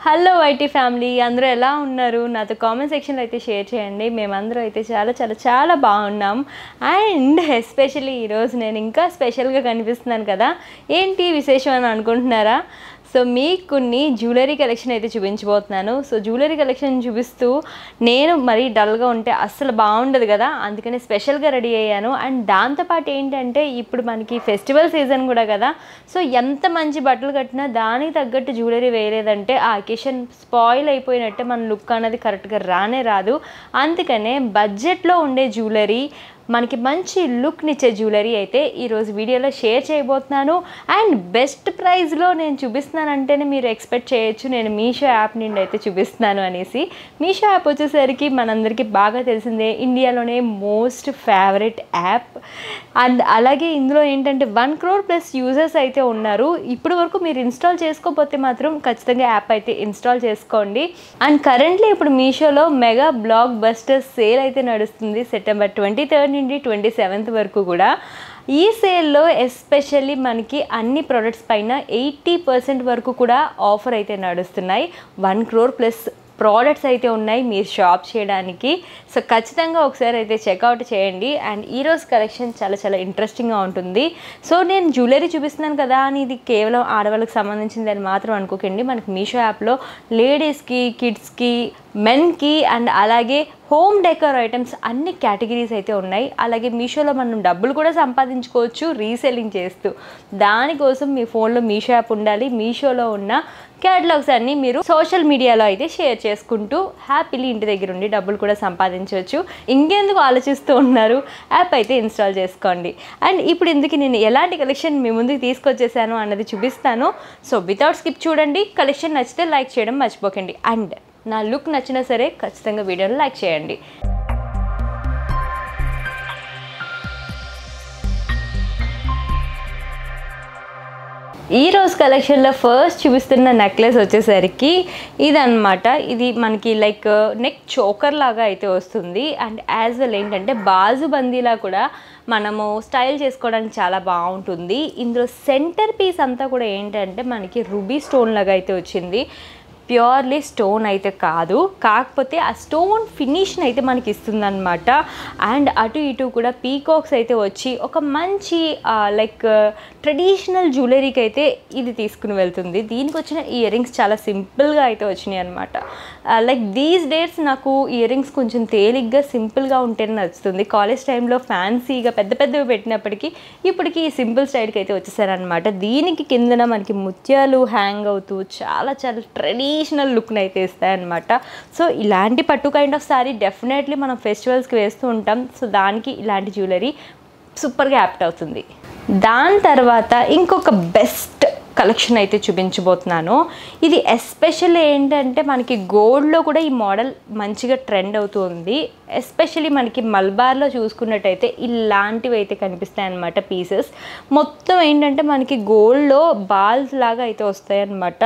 hello YT family అందరూ ఎలా ఉన్నారు నాతో కామెంట్ సెక్షన్లో అయితే షేర్ చేయండి మేమందరూ అయితే చాలా చాలా చాలా బాగున్నాం అండ్ ఎస్పెషల్లీ ఈరోజు నేను ఇంకా స్పెషల్గా కనిపిస్తున్నాను కదా ఏంటి విశేషం అని అనుకుంటున్నారా సో మీకు కొన్ని జ్యువెలరీ కలెక్షన్ అయితే చూపించబోతున్నాను సో జ్యువెలరీ కలెక్షన్ చూపిస్తూ నేను మరీ డల్గా ఉంటే అస్సలు బాగుండదు కదా అందుకని స్పెషల్గా రెడీ అయ్యాను అండ్ దాంతోపాటు ఏంటంటే ఇప్పుడు మనకి ఫెస్టివల్ సీజన్ కూడా కదా సో ఎంత మంచి బట్టలు కట్టినా దానికి తగ్గట్టు జ్యువెలరీ వేయలేదంటే ఆ అకేషన్ స్పాయిల్ అయిపోయినట్టే మన లుక్ అనేది కరెక్ట్గా రానే రాదు అందుకనే బడ్జెట్లో ఉండే జ్యువెలరీ మనకి మంచి లుక్నిచ్చే జ్యువెలరీ అయితే ఈరోజు వీడియోలో షేర్ చేయబోతున్నాను అండ్ బెస్ట్ ప్రైస్లో నేను చూపిస్తున్నానంటేనే మీరు ఎక్స్పెక్ట్ చేయొచ్చు నేను మీషో యాప్ నుండి అయితే చూపిస్తున్నాను అనేసి మీషో యాప్ వచ్చేసరికి మనందరికీ బాగా తెలిసిందే ఇండియాలోనే మోస్ట్ ఫేవరెట్ యాప్ అండ్ అలాగే ఇందులో ఏంటంటే వన్ క్రోర్ ప్లస్ యూజర్స్ అయితే ఉన్నారు ఇప్పటి వరకు మీరు ఇన్స్టాల్ చేసుకోకపోతే మాత్రం ఖచ్చితంగా యాప్ అయితే ఇన్స్టాల్ చేసుకోండి అండ్ కరెంట్లీ ఇప్పుడు మీషోలో మెగా బ్లాక్ బస్టర్ సేల్ అయితే నడుస్తుంది సెప్టెంబర్ ట్వంటీ థర్డ్ నుండి ట్వంటీ సెవెంత్ వరకు కూడా ఈ సేల్లో ఎస్పెషల్లీ మనకి అన్ని ప్రొడక్ట్స్ పైన ఎయిటీ పర్సెంట్ వరకు కూడా ఆఫర్ అయితే నడుస్తున్నాయి వన్ క్రోర్ ప్లస్ ప్రోడక్ట్స్ అయితే ఉన్నాయి మీరు షాప్ చేయడానికి సో ఖచ్చితంగా ఒకసారి అయితే చెక్అవుట్ చేయండి అండ్ ఈరోజు కలెక్షన్ చాలా చాలా ఇంట్రెస్టింగ్గా ఉంటుంది సో నేను జ్యువెలరీ చూపిస్తున్నాను కదా అని ఇది కేవలం ఆడవాళ్ళకి సంబంధించింది అని మాత్రం అనుకోకండి మనకి మీషో యాప్లో లేడీస్కి కిడ్స్కి మెన్కి అండ్ అలాగే హోమ్ డెకర్ ఐటమ్స్ అన్ని కేటగిరీస్ అయితే ఉన్నాయి అలాగే మీషోలో మనం డబ్బులు కూడా సంపాదించుకోవచ్చు రీసెల్లింగ్ చేస్తూ దానికోసం మీ ఫోన్లో మీషో యాప్ ఉండాలి మీషోలో ఉన్న క్యాటలాగ్స్ అన్నీ మీరు సోషల్ మీడియాలో అయితే షేర్ చేసుకుంటూ హ్యాపీలీ ఇంటి దగ్గర ఉండి డబ్బులు కూడా సంపాదించవచ్చు ఇంకెందుకు ఆలోచిస్తూ ఉన్నారు యాప్ అయితే ఇన్స్టాల్ చేసుకోండి అండ్ ఇప్పుడు ఇందుకు నేను ఎలాంటి కలెక్షన్ మీ ముందుకు తీసుకొచ్చేసాను అన్నది చూపిస్తాను సో వితౌట్ స్కిప్ చూడండి కలెక్షన్ నచ్చితే లైక్ చేయడం మర్చిపోకండి అండ్ నా లుక్ నచ్చినా సరే ఖచ్చితంగా వీడియోని లైక్ చేయండి ఈ రోజు కలెక్షన్లో ఫస్ట్ చూపిస్తున్న నెక్లెస్ వచ్చేసరికి ఇదన్నమాట ఇది మనకి లైక్ నెక్ చోకర్ లాగా అయితే వస్తుంది అండ్ యాజ్ వెల్ ఏంటంటే బాజుబందీలా కూడా మనము స్టైల్ చేసుకోవడానికి చాలా బాగుంటుంది ఇందులో సెంటర్ పీస్ అంతా కూడా ఏంటంటే మనకి రుబీ స్టోన్ లాగా అయితే వచ్చింది ప్యూర్లీ స్టోన్ అయితే కాదు కాకపోతే ఆ స్టోన్ ఫినిష్ని అయితే మనకి ఇస్తుందన్నమాట అండ్ అటు ఇటు కూడా పీకాక్స్ అయితే వచ్చి ఒక మంచి లైక్ ట్రెడిషనల్ జ్యువెలరీకి అయితే ఇది తీసుకుని వెళ్తుంది దీనికి వచ్చిన ఇయర్ రింగ్స్ చాలా సింపుల్గా అయితే వచ్చినాయి అనమాట లైక్ దీస్ డేస్ నాకు ఇయర్ రింగ్స్ కొంచెం తేలిగ్గా సింపుల్గా ఉంటేనే నచ్చుతుంది కాలేజ్ టైంలో ఫ్యాన్సీగా పెద్ద పెద్దవి పెట్టినప్పటికీ ఇప్పటికి ఈ సింపుల్ స్టైల్కి అయితే వచ్చేసారనమాట దీనికి కిందన మనకి ముత్యాలు హ్యాంగ్ అవుతూ చాలా చాలా ట్రెడిషనల్ లుక్ని అయితే ఇస్తాయన్నమాట సో ఇలాంటి పట్టు కైండ్ ఆఫ్ సారీ డెఫినెట్లీ మనం ఫెస్టివల్స్కి వేస్తూ ఉంటాం సో దానికి ఇలాంటి జ్యువెలరీ సూపర్గా యాప్ట్ అవుతుంది దాని తర్వాత ఇంకొక బెస్ట్ కలెక్షన్ అయితే చూపించబోతున్నాను ఇది ఎస్పెషల్లీ ఏంటంటే మనకి గోల్డ్లో కూడా ఈ మోడల్ మంచిగా ట్రెండ్ అవుతుంది ఎస్పెషల్లీ మనకి మల్బార్లో చూసుకున్నట్టయితే ఇలాంటివి అయితే కనిపిస్తాయి అన్నమాట పీసెస్ మొత్తం ఏంటంటే మనకి గోల్డ్లో బాల్స్ లాగా అయితే వస్తాయి అన్నమాట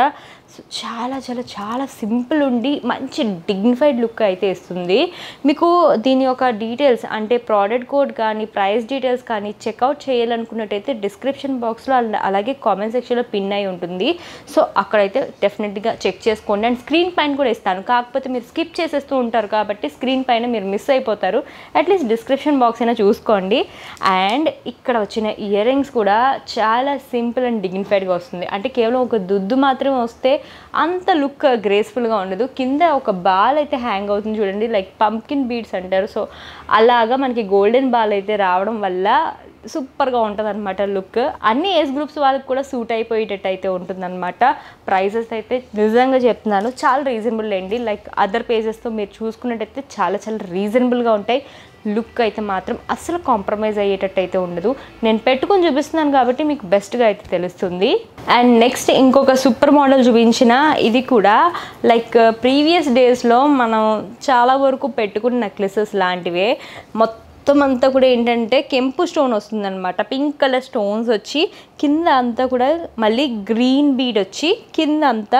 చాలా చాలా చాలా సింపుల్ ఉండి మంచి డిగ్నిఫైడ్ లుక్ అయితే ఇస్తుంది మీకు దీని యొక్క డీటెయిల్స్ అంటే ప్రోడక్ట్ కోడ్ కానీ ప్రైస్ డీటెయిల్స్ కానీ చెక్అవుట్ చేయాలనుకున్నట్టయితే డిస్క్రిప్షన్ బాక్స్లో అలాగే కామెంట్ సెక్షన్లో పిన్ అయి ఉంటుంది సో అక్కడైతే డెఫినెట్గా చెక్ చేసుకోండి అండ్ స్క్రీన్ పైన కూడా ఇస్తాను కాకపోతే మీరు స్కిప్ చేసేస్తూ ఉంటారు కాబట్టి స్క్రీన్ పైన మీరు మిస్ అయిపోతారు అట్లీస్ట్ డిస్క్రిప్షన్ బాక్స్ అయినా చూసుకోండి అండ్ ఇక్కడ వచ్చిన ఇయర్ రింగ్స్ కూడా చాలా సింపుల్ అండ్ డిగ్నిఫైడ్గా వస్తుంది అంటే కేవలం ఒక దుద్దు మాత్రమే వస్తే అంత లుక్ గ్రేస్ఫుల్గా ఉండదు కింద ఒక బాల్ అయితే హ్యాంగ్ అవుతుంది చూడండి లైక్ పంకిన్ బీడ్స్ అంటారు సో అలాగా మనకి గోల్డెన్ బాల్ అయితే రావడం వల్ల సూపర్గా ఉంటుంది అనమాట లుక్ అన్ని ఏజ్ గ్రూప్స్ వాళ్ళకి కూడా సూట్ అయిపోయేటట్టు అయితే ఉంటుందన్నమాట ప్రైజెస్ అయితే నిజంగా చెప్తున్నాను చాలా రీజనబుల్ అండి లైక్ అదర్ పేజెస్తో మీరు చూసుకున్నట్టయితే చాలా చాలా రీజనబుల్గా ఉంటాయి లుక్ అయితే మాత్రం అస్సలు కాంప్రమైజ్ అయ్యేటట్టు అయితే ఉండదు నేను పెట్టుకొని చూపిస్తున్నాను కాబట్టి మీకు బెస్ట్గా అయితే తెలుస్తుంది అండ్ నెక్స్ట్ ఇంకొక సూపర్ మోడల్ చూపించిన ఇది కూడా లైక్ ప్రీవియస్ డేస్లో మనం చాలా వరకు పెట్టుకున్న నెక్లెసెస్ లాంటివే మొత్తం మొత్తం అంతా కూడా ఏంటంటే కెంపు స్టోన్ వస్తుందన్నమాట పింక్ కలర్ స్టోన్స్ వచ్చి కింద అంతా కూడా మళ్ళీ గ్రీన్ బీడ్ వచ్చి కింద అంతా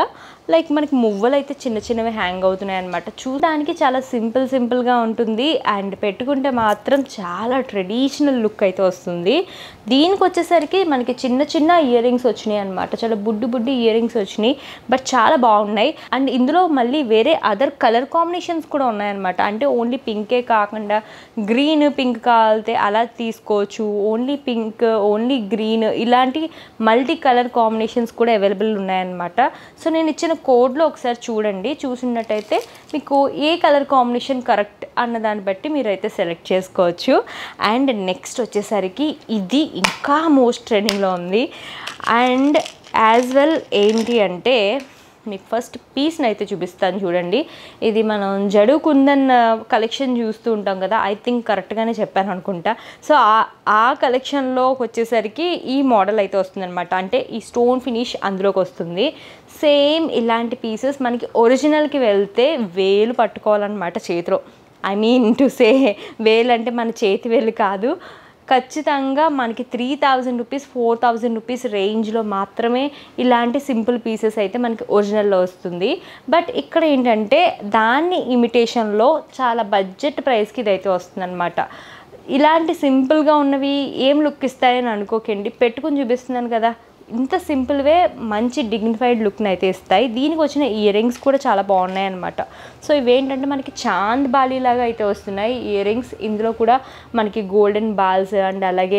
లైక్ మనకి మువ్వలు అయితే చిన్న చిన్నవి హ్యాంగ్ అవుతున్నాయి అనమాట చూడడానికి చాలా సింపుల్ సింపుల్గా ఉంటుంది అండ్ పెట్టుకుంటే మాత్రం చాలా ట్రెడిషనల్ లుక్ అయితే వస్తుంది దీనికి వచ్చేసరికి మనకి చిన్న చిన్న ఇయర్ రింగ్స్ వచ్చినాయి అనమాట చాలా బుడ్డి బుడ్డి ఇయర్ రింగ్స్ వచ్చినాయి బట్ చాలా బాగున్నాయి అండ్ ఇందులో మళ్ళీ వేరే అదర్ కలర్ కాంబినేషన్స్ కూడా ఉన్నాయన్నమాట అంటే ఓన్లీ పింకే కాకుండా గ్రీన్ పింక్ కావాలితే అలా తీసుకోవచ్చు ఓన్లీ పింక్ ఓన్లీ గ్రీన్ ఇలాంటి మల్టీ కలర్ కాంబినేషన్స్ కూడా అవైలబుల్ ఉన్నాయన్నమాట సో నేను ఇచ్చిన కోడ్లో ఒకసారి చూడండి చూసినట్టయితే మీకు ఏ కలర్ కాంబినేషన్ కరెక్ట్ అన్న దాన్ని బట్టి మీరైతే సెలెక్ట్ చేసుకోవచ్చు అండ్ నెక్స్ట్ వచ్చేసరికి ఇది ఇంకా మోస్ట్ ట్రెండింగ్లో ఉంది అండ్ యాజ్ వెల్ ఏంటి అంటే మీకు ఫస్ట్ పీస్ని అయితే చూపిస్తాను చూడండి ఇది మనం జడు కుందన్ కలెక్షన్ చూస్తూ ఉంటాం కదా ఐ థింక్ కరెక్ట్గానే చెప్పాను అనుకుంటా సో ఆ ఆ కలెక్షన్లోకి వచ్చేసరికి ఈ మోడల్ అయితే వస్తుందన్నమాట అంటే ఈ స్టోన్ ఫినిష్ అందులోకి వస్తుంది సేమ్ ఇలాంటి పీసెస్ మనకి ఒరిజినల్కి వెళ్తే వేలు పట్టుకోవాలన్నమాట చేతిలో ఐ మీన్ టు సే వేలు అంటే మన చేతి వేలు కాదు ఖచ్చితంగా మనకి three thousand rupees four thousand rupees రేంజ్లో మాత్రమే ఇలాంటి సింపుల్ పీసెస్ అయితే మనకి ఒరిజినల్లో వస్తుంది బట్ ఇక్కడ ఏంటంటే దాన్ని ఇమిటేషన్లో చాలా బడ్జెట్ ప్రైస్కి ఇదైతే వస్తుందన్నమాట ఇలాంటి సింపుల్గా ఉన్నవి ఏం లుక్ ఇస్తాయని అనుకోకండి పెట్టుకుని చూపిస్తున్నాను కదా ఇంత సింపుల్వే మంచి డిగ్నిఫైడ్ లుక్ని అయితే ఇస్తాయి దీనికి వచ్చిన ఇయర్ రింగ్స్ కూడా చాలా బాగున్నాయి అనమాట సో ఇవేంటంటే మనకి చాంద్ బాలీ లాగా అయితే వస్తున్నాయి ఇయర్ రింగ్స్ ఇందులో కూడా మనకి గోల్డెన్ బాల్స్ అండ్ అలాగే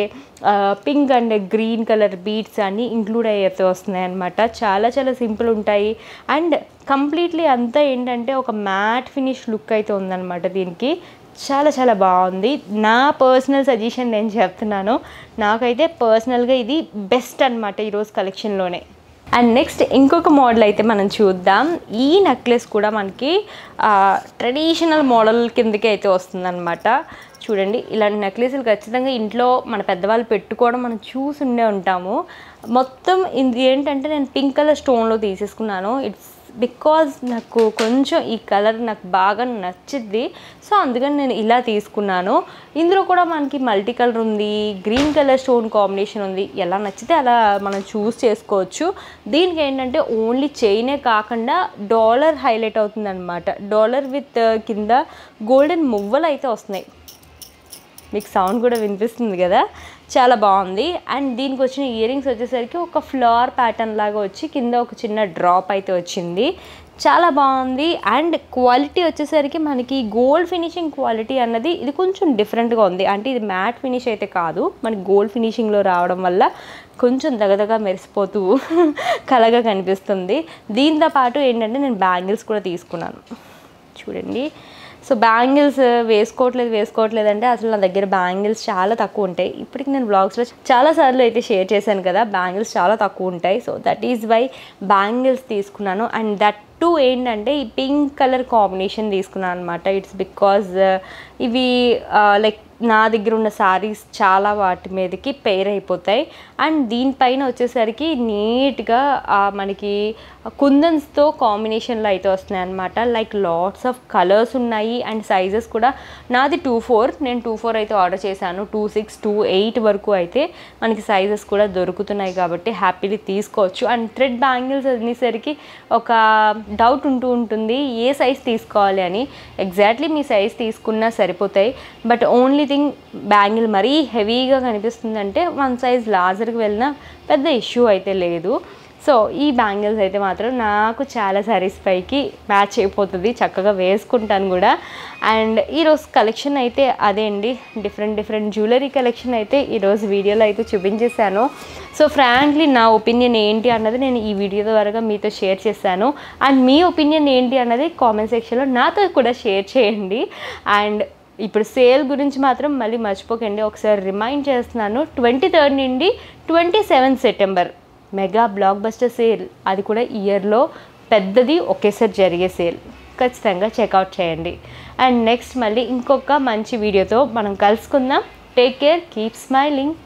pink and green colour beads అన్నీ ఇంక్లూడ్ అయితే వస్తున్నాయి అనమాట చాలా చాలా సింపుల్ ఉంటాయి అండ్ కంప్లీట్లీ అంతా ఏంటంటే ఒక మ్యాట్ ఫినిష్ లుక్ అయితే ఉందన్నమాట దీనికి చాలా చాలా బాగుంది నా పర్సనల్ సజెషన్ నేను చెప్తున్నాను నాకైతే పర్సనల్గా ఇది బెస్ట్ అనమాట ఈరోజు కలెక్షన్లోనే అండ్ నెక్స్ట్ ఇంకొక మోడల్ అయితే మనం చూద్దాం ఈ నెక్లెస్ కూడా మనకి ట్రెడిషనల్ మోడల్ కిందకి అయితే వస్తుందన్నమాట చూడండి ఇలాంటి నెక్లెస్లు ఖచ్చితంగా ఇంట్లో మన పెద్దవాళ్ళు పెట్టుకోవడం మనం చూసి ఉండే ఉంటాము మొత్తం ఇది ఏంటంటే నేను పింక్ కలర్ స్టోన్లో తీసేసుకున్నాను ఇట్స్ బికాజ్ నాకు కొంచెం ఈ కలర్ నాకు బాగా నచ్చింది సో అందుకని నేను ఇలా తీసుకున్నాను ఇందులో కూడా మనకి మల్టీ కలర్ ఉంది గ్రీన్ కలర్ స్టోన్ కాంబినేషన్ ఉంది ఎలా నచ్చితే అలా మనం చూస్ చేసుకోవచ్చు దీనికి ఏంటంటే ఓన్లీ చైనే కాకుండా డాలర్ హైలైట్ అవుతుంది అనమాట డాలర్ విత్ కింద గోల్డెన్ మువ్వలు అయితే వస్తున్నాయి మీకు సౌండ్ కూడా వినిపిస్తుంది కదా చాలా బాగుంది అండ్ దీనికి వచ్చిన ఇయర్ రింగ్స్ వచ్చేసరికి ఒక ఫ్లవర్ ప్యాటర్న్ లాగా వచ్చి కింద ఒక చిన్న డ్రాప్ అయితే వచ్చింది చాలా బాగుంది అండ్ క్వాలిటీ వచ్చేసరికి మనకి గోల్డ్ ఫినిషింగ్ క్వాలిటీ అన్నది ఇది కొంచెం డిఫరెంట్గా ఉంది అంటే ఇది మ్యాట్ ఫినిష్ అయితే కాదు మనకి గోల్డ్ ఫినిషింగ్లో రావడం వల్ల కొంచెం దగదగా మెరిసిపోతూ కలగా కనిపిస్తుంది దీంతో పాటు ఏంటంటే నేను బ్యాంగిల్స్ కూడా తీసుకున్నాను చూడండి సో బ్యాంగిల్స్ వేసుకోవట్లేదు వేసుకోవట్లేదు అంటే అసలు నా దగ్గర బ్యాంగిల్స్ చాలా తక్కువ ఉంటాయి ఇప్పటికి నేను బ్లాగ్స్లో చాలా సార్లు అయితే షేర్ చేశాను కదా బ్యాంగిల్స్ చాలా తక్కువ ఉంటాయి so that is why bangles తీసుకున్నాను అండ్ దట్ టూ ఏంటంటే ఈ పింక్ కలర్ కాంబినేషన్ తీసుకున్నాను అనమాట ఇట్స్ బికాజ్ ఇవి లైక్ నా దగ్గర ఉన్న సారీస్ చాలా వాటి మీదకి పెయిర్ అయిపోతాయి అండ్ దీనిపైన వచ్చేసరికి నీట్గా మనకి కుందన్స్తో కాంబినేషన్లో అయితే వస్తున్నాయి అనమాట లైక్ లాట్స్ ఆఫ్ కలర్స్ ఉన్నాయి అండ్ సైజెస్ కూడా నాది టూ ఫోర్ నేను టూ ఫోర్ అయితే ఆర్డర్ చేశాను టూ సిక్స్ టూ ఎయిట్ వరకు అయితే మనకి సైజెస్ కూడా దొరుకుతున్నాయి కాబట్టి హ్యాపీలీ తీసుకోవచ్చు అండ్ థ్రెడ్ బ్యాంగిల్స్ అనేసరికి ఒక డౌట్ ఉంటూ ఉంటుంది ఏ సైజ్ తీసుకోవాలి అని ఎగ్జాక్ట్లీ మీ సైజ్ తీసుకున్నా సరిపోతాయి బట్ ఓన్లీ థింగ్ బ్యాంగిల్ మరీ హెవీగా కనిపిస్తుందంటే వన్ సైజ్ లార్జర్కి వెళ్ళినా పెద్ద ఇష్యూ అయితే లేదు సో ఈ బ్యాంగిల్స్ అయితే మాత్రం నాకు చాలా సారీస్ పైకి మ్యాచ్ అయిపోతుంది చక్కగా వేసుకుంటాను కూడా అండ్ ఈరోజు కలెక్షన్ అయితే అదే అండి డిఫరెంట్ డిఫరెంట్ జ్యువెలరీ కలెక్షన్ అయితే ఈరోజు వీడియోలో అయితే చూపించేశాను సో ఫ్రాంక్లీ నా ఒపీనియన్ ఏంటి అన్నది నేను ఈ వీడియో ద్వారా మీతో షేర్ చేశాను అండ్ మీ ఒపీనియన్ ఏంటి అన్నది కామెంట్ సెక్షన్లో నాతో కూడా షేర్ చేయండి అండ్ ఇప్పుడు సేల్ గురించి మాత్రం మళ్ళీ మర్చిపోకండి ఒకసారి రిమైండ్ చేస్తున్నాను ట్వంటీ థర్డ్ నుండి twenty seventh September mega blockbuster sale అది కూడా ఇయర్లో పెద్దది ఒకేసారి జరిగే సేల్ ఖచ్చితంగా చెక్అవుట్ చేయండి అండ్ నెక్స్ట్ మళ్ళీ ఇంకొక మంచి వీడియోతో మనం కలుసుకుందాం టేక్ కేర్ కీప్ స్మైలింగ్